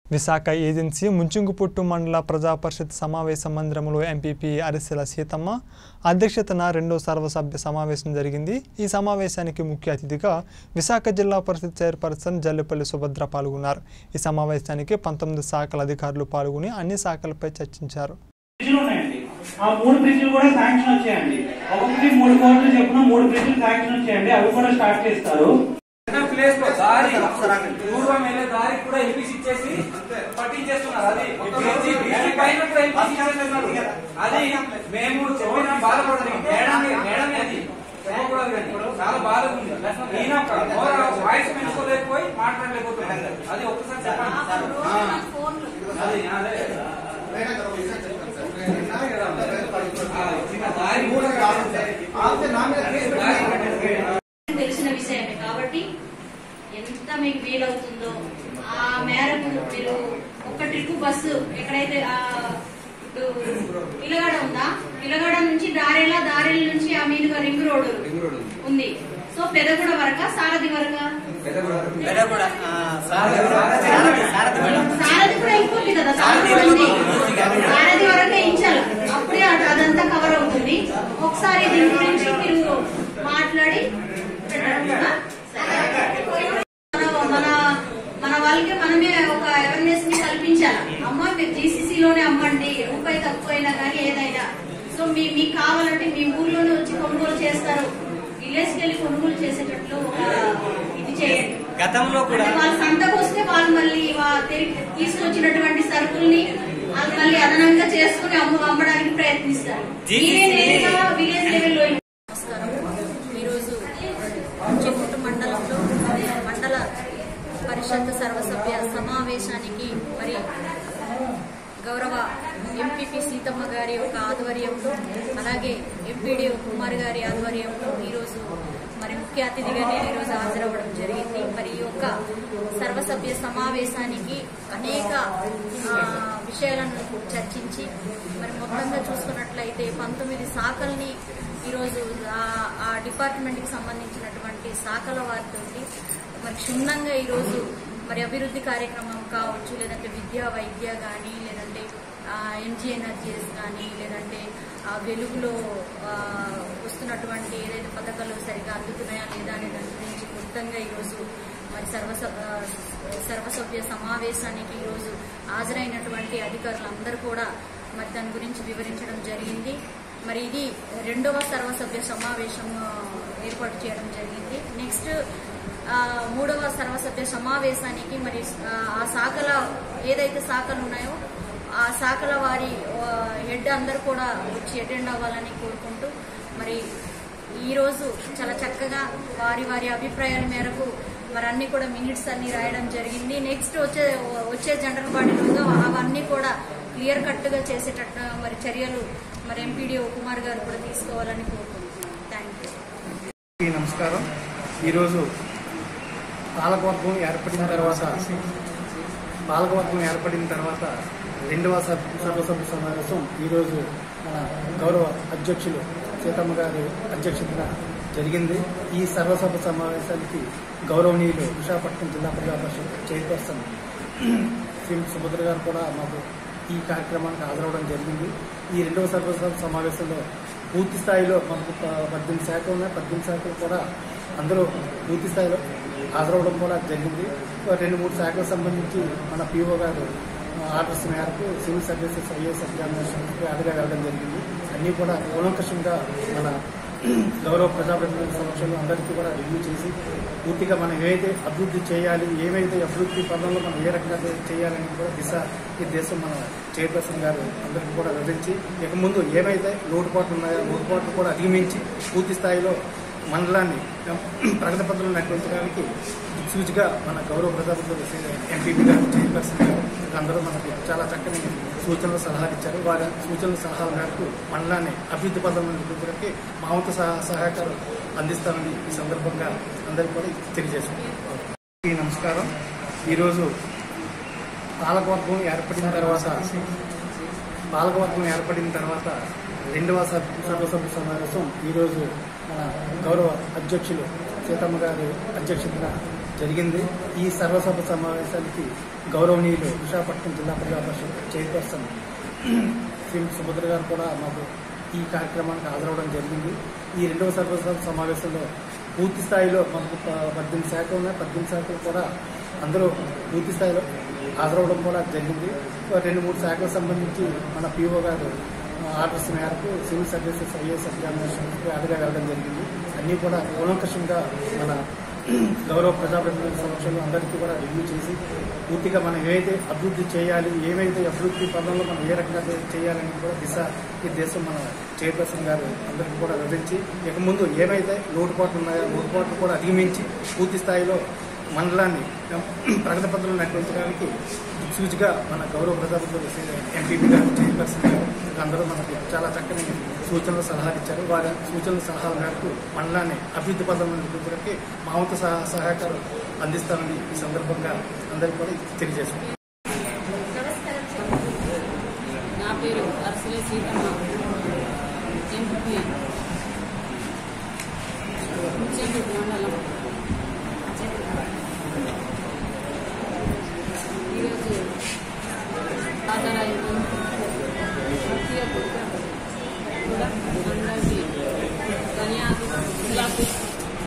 Visakha agency ముంచుంగుపుట్టు మండల ప్రజా పరిషత్ సమావేశ మందిరంలో ఎంపీపీ అరిసెల సీతమ్మ అధ్యక్షతన రెండో సర్వసభ్య సమావేశం జరిగింది ఈ సమావేశానికి ముఖ్య అతిథిగా విశాఖ జిల్లా పరిషత్ చైర్పర్సన్ జల్లిపల్లి సుభద్ర పాల్గొన్నారు ఈ సమావేశానికి పంతొమ్మిది శాఖల అధికారులు పాల్గొని అన్ని శాఖలపై చర్చించారు బ్రిడ్జ్లు ఉన్నాయండి ఆ మూడు బ్రిడ్జ్లు కూడా శాంక్షన్ వచ్చాయండి ఒక్కొక్కటి మూడు కోట్లు చెప్పిన మూడు బ్రిడ్జ్లు శాంక్షన్ వచ్చాయండి అవి కూడా స్టార్ట్ చేస్తారు చిన్న ప్లేస్ లో దారి పూర్వం వెళ్ళే దారి కూడా ఎల్పీసీ ఇచ్చేసి పట్టించేస్తున్నారు అది మొత్తం వచ్చి వీటి పైన కూడా ఎల్పీసీ ఇచ్చేస్తున్నారు అది మేము చెప్పిన బాధపడదు మేడం మేడం అది చెప్పకూడదు కానీ చాలా బాధగా ఉంది ఈయన వాయిస్ పెంచుకోలేకపోయి మాట్లాడలేకపోతున్నాడు అది ఒక్కసారి చెప్పండి అది అదే ఆ, చిన్న దారి కూడా తెలిసిన విషయమే కాబట్టి ఎంత మీకు వీలవుతుందో ఆ మేరకు మీరు ఒక్క ట్రిప్ బస్సు ఎక్కడైతే ఆ, ఇప్పుడు పిల్లగాడ ఉందా పిల్లగాడ నుంచి దారేలా దారేల నుంచి ఆ మీదుగా రింగ్ రోడ్ ఉంది సో పెదగూడ వరక సారథి వరక సారథి కూడా ఇంకోటి కదా సారథి కూడా ఉంది సారథి వరకే ఇంచాలి అప్పుడే అటు- అదంతా కవర్ అవుతుంది ఒకసారి దీని గురించి మీరు మాట్లాడి పెట్టండి. మన- మన మన వాళ్ళకి మనమే ఒక అవేర్నెస్ ని కల్పించాలి అమ్మ మీరు జీసీసీ లోనే అమ్మండి రూపాయి తక్కువైనా కానీ ఏదైనా సో మీ మీకు కావాలంటే మీ ఊర్లోనే వచ్చి కొనుగోలు చేస్తారు విలేజ్ కి వెళ్ళి కొనుగోలు చేసేటట్లు ఒక ఇది చేయండి గతంలో కూడా అంటే వాళ్ళ సంతకు వస్తే వాళ్ళు మళ్ళీ వా- తిరిగి తీసుకొచ్చినటువంటి సరుకుల్ని వాళ్ళు మళ్ళీ అదనంగా చేసుకుని అమ్ము అమ్మడానికి ప్రయత్నిస్తారు GCC మీరే నేరుగా విలేజ్ లెవెల్లో నమస్కారం ఈరోజు చిత్తూరు మండలంలో మండల పరిషత్ సర్వసభ్య సమావేశానికి మరి గౌరవ ఎంపీపీ సీతమ్మ గారి యొక్క ఆధ్వర్యంలో అలాగే ఎంపీడీఓ కుమార్ గారి ఆధ్వర్యంలో ఈరోజు మరి ముఖ్య అతిథిగా నేను ఈరోజు హాజరవ్వడం జరిగింది మరి ఈ యొక్క సర్వసభ్య సమావేశానికి అనేక ఆ, విషయాలను చర్చించి మరి మొత్తంగా చూసుకున్నట్లయితే పంతొమ్మిది శాఖల్ని ఈరోజు ఆ- ఆ డిపార్ట్మెంట్కి సంబంధించినటువంటి శాఖల వారితోటి మరి క్షుణ్ణంగా ఈరోజు మరి అభివృద్ధి కార్యక్రమం కావచ్చు లేదంటే విద్య వైద్య కానీ లేదంటే ఎన్జీ ఎనర్జీస్ కానీ లేదంటే ఆ వెలుగులో ఆ, వస్తున్నటువంటి ఏదైతే పథకాలు సరిగా అందుతున్నాయా లేదా అనే దాని గురించి మొత్తంగా ఈరోజు మరి సర్వసభ సర్వసభ్య సమావేశానికి ఈరోజు హాజరైనటువంటి అధికారులందరూ కూడా మరి దాని గురించి వివరించడం జరిగింది మరి ఇది రెండవ సర్వసభ్య సమావేశం ఆ, ఏర్పాటు చేయడం జరిగింది నెక్స్ట్ ఆ, మూడవ సర్వసభ్య సమావేశానికి మరి ఆ, ఆ శాఖల ఏదైతే శాఖలు ఉన్నాయో ఆ శాఖల వారి ఆ, హెడ్ అందరూ కూడా వచ్చి అటెండ్ అవ్వాలని కోరుకుంటూ మరి ఈరోజు చాలా చక్కగా వారి వారి అభిప్రాయాల మేరకు మరి అన్ని కూడా మినిట్స్ అన్ని రాయడం జరిగింది నెక్స్ట్ వచ్చే వచ్చే జనరల్ బాడీలో అవన్నీ కూడా క్లియర్ కట్ గా చేసేటట్టు మరి చర్యలు మరి ఎంపీడీఓ కుమార్ గారు కూడా తీసుకోవాలని కోరుకుంటున్నాను థ్యాంక్ యూ అందరికీ నమస్కారం ఈరోజు పాలకవర్గం ఏర్పడిన తర్వాత పాలకవర్గం ఏర్పడిన తర్వాత రెండవ సభ- సర్వసభ్య సమావేశం ఈరోజు మన గౌరవ అధ్యక్షులు సీతమ్మ గారి అధ్యక్షతన జరిగింది ఈ సర్వసభ సమావేశానికి గౌరవనీయులు విశాఖపట్నం జిల్లా ప్రజా పరిషత్ చైర్పర్సన్ శ్రీ సుభద్ర గారు కూడా మాకు ఈ కార్యక్రమానికి హాజరవడం జరిగింది ఈ రెండవ సర్వసభ సమావేశంలో పూర్తి స్థాయిలో మనకు ప- పద్దెనిమిది శాఖలు ఉన్నాయి పద్దెనిమిది శాఖలు కూడా అందరూ పూర్తి స్థాయిలో హాజరవడం కూడా జరిగింది రెండు మూడు శాఖలకు సంబంధించి మన పిఓ గారు ఆర్డర్స్ మేరకు సివిల్ సర్వీసెస్ ఐఏఎస్ ఎగ్జామినేషన్కి హాజరుగా వెళ్ళడం జరిగింది అన్నీ కూడా కూలంకషంగా మన గౌరవ ప్రజాప్రతినిధుల సమక్షంలో అందరికీ కూడా రివ్యూ చేసి పూర్తిగా మనం ఏదైతే అభివృద్ధి చేయాలి ఏమైతే అభివృద్ధి పదంలో మనం ఏ రకంగా చేయాలని కూడా దిశ ఈ దేశం మన చైర్పర్సన్ గారు అందరికీ కూడా వివరించి ఇక ముందు ఏమైతే లోటుపాట్లు ఉన్నాయో లోటుపాట్లు కూడా అధిగమించి పూర్తి స్థాయిలో మండలాన్ని ప్రగతి పత్రం నడిపించడానికి సూచిగా మన గౌరవ ప్రజాప్రతినిధులు ఎంపీపీ గారు చైర్పర్సన్ గారు అందరూ మనకు చాలా చక్కని సూచనలు సలహాలు ఇచ్చారు వారి సూచనల సలహాల మేరకు మండలాన్ని అభివృద్ధి పథంలో నడిపించడానికి మా వంతు సహ- సహకారం అందిస్తామని ఈ సందర్భంగా అందరికీ కూడా తెలియజేస్తున్నాం అందరికీ నమస్కారం ఈరోజు పాలకవర్గం ఏర్పడిన తర్వాత పాలకవర్గం ఏర్పడిన తర్వాత రెండవ సభ- సర్వసభ్య సమావేశం ఈరోజు మన గౌరవ అధ్యక్షులు సీతమ్మ గారి అధ్యక్షతన జరిగింది ఈ సర్వసభ సమావేశానికి గౌరవనీయులు విశాఖపట్నం జిల్లా ప్రజా పరిషత్ చైర్పర్సన్ శ్రీ సుభద్ర గారు కూడా మాకు ఈ కార్యక్రమానికి హాజరవడం జరిగింది ఈ రెండవ సర్వసభ సమావేశంలో పూర్తి స్థాయిలో మనకు ప- పద్దెనిమిది శాఖలు ఉన్నాయి పద్దెనిమిది శాఖలు కూడా అందరూ పూర్తి స్థాయిలో హాజరవడం కూడా జరిగింది ఒక రెండు మూడు శాఖలకు సంబంధించి మన పిఓ గారు ఆ, ఆర్డర్స్ మేరకు సివిల్ సర్వీసెస్ ఐఏఎస్ ఎగ్జామినేషన్స్కి అడిగా వెళ్ళడం జరిగింది అన్నీ కూడా కూలంకషంగా మన గౌరవ ప్రజాప్రతినిధుల సమక్షంలో అందరికీ కూడా రివ్యూ చేసి పూర్తిగా మనం ఏదైతే అభివృద్ధి చేయాలి ఏవైతే అభివృద్ధి పదంలో మనం ఏ రకంగా చేయాలని కూడా దిశ ఈ దేశం మన చైర్పర్సన్ గారు అందరికీ కూడా వివరించి ఇక ముందు ఏమైతే లోటుపాట్లు ఉన్నాయో ఆ లోటుపాట్లు కూడా అధిగమించి పూర్తి స్థాయిలో మండలాన్ని ప్రగతి పత్రం నడిపించడానికి సూచిగా మన గౌరవ ప్రజాప్రతినిధులు ఎంపీపీ గారు చైర్పర్సన్ గారు అందరూ మనకు చాలా చక్కని సూచనలు సలహాలు ఇచ్చారు వారి సూచనల సలహాల మేరకు మండలాన్ని అభివృద్ధి పథంలో నడిపించడానికి మా వంతు సహా సహకారం అందిస్తామని ఈ సందర్భంగా అందరికీ కూడా తెలియజేసుకుంటాం నా పేరు అరసలే సీతమ్మ